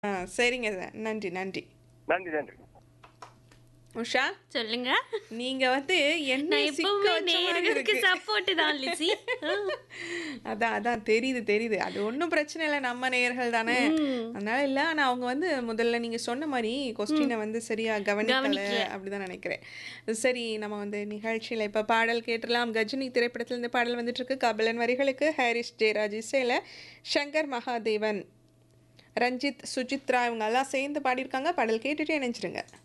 ஆ சரிங்க சார் நன்றி நன்றி நன்றி நன்றி உஷா சொல்லுங்க நீங்க வந்து என்ன நான் சிக்க எப்பவுமே வச்ச மாதிரி நேர்களுக்கு இருக்கு. சப்போர்ட் தான் லிசி அதான் அதான் தெரியுது தெரியுது அது ஒன்றும் பிரச்சனை இல்லை நம்ம நேயர்கள் தானே அதனால இல்லை ஆனால் அவங்க வந்து முதல்ல நீங்க சொன்ன மாதிரி கொஸ்டினை வந்து சரியா கவனிக்கல கவனிக்கல. அப்படிதான் நினைக்கிறேன் சரி நம்ம வந்து நிகழ்ச்சியில இப்ப பாடல் கேட்டலாம் கஜினி திரைப்படத்துல இருந்து பாடல் வந்துட்டு இருக்கு கபிலன் வரிகளுக்கு ஹாரிஸ் ஜெயராஜ் இசையில சங்கர் மகாதேவன் ரஞ்சித் சுசித்ரா இவங்க எல்லாம் சேர்ந்து பாடியிருக்காங்க பாடல் கேட்டுட்டு இணைஞ்சிருங்க